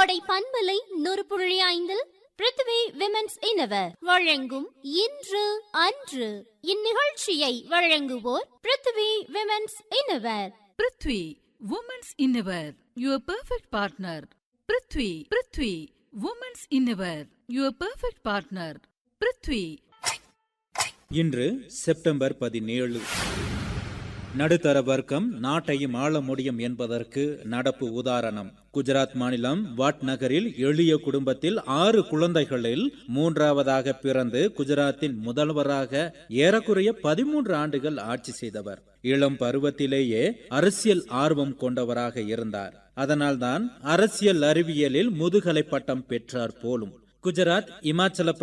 கோடை பண்பலை நூறு புள்ளி ஐந்தில் பிருத்திவி விமென்ஸ் இனவர் வழங்கும் இன்று அன்று இந்நிகழ்ச்சியை வழங்குவோர் Prithvi women's innerwear Prithvi women's innerwear your perfect partner Prithvi Prithvi women's innerwear your perfect partner Prithvi இன்று செப்டம்பர் பதினேழு நடுத்தர வர்க்கம் நாட்டையும் ஆள முடியும் என்பதற்கு நடப்பு உதாரணம் குஜராத் மாநிலம் வாட் நகரில் எளிய குடும்பத்தில் ஆறு குழந்தைகளில் மூன்றாவதாக பிறந்து குஜராத்தின் முதல்வராக ஏறக்குறைய பதிமூன்று ஆண்டுகள் ஆட்சி செய்தவர் இளம் பருவத்திலேயே அரசியல் ஆர்வம் கொண்டவராக இருந்தார் அதனால்தான் அரசியல் அறிவியலில் முதுகலை பட்டம் பெற்றார் போலும் குஜராத் இமாச்சல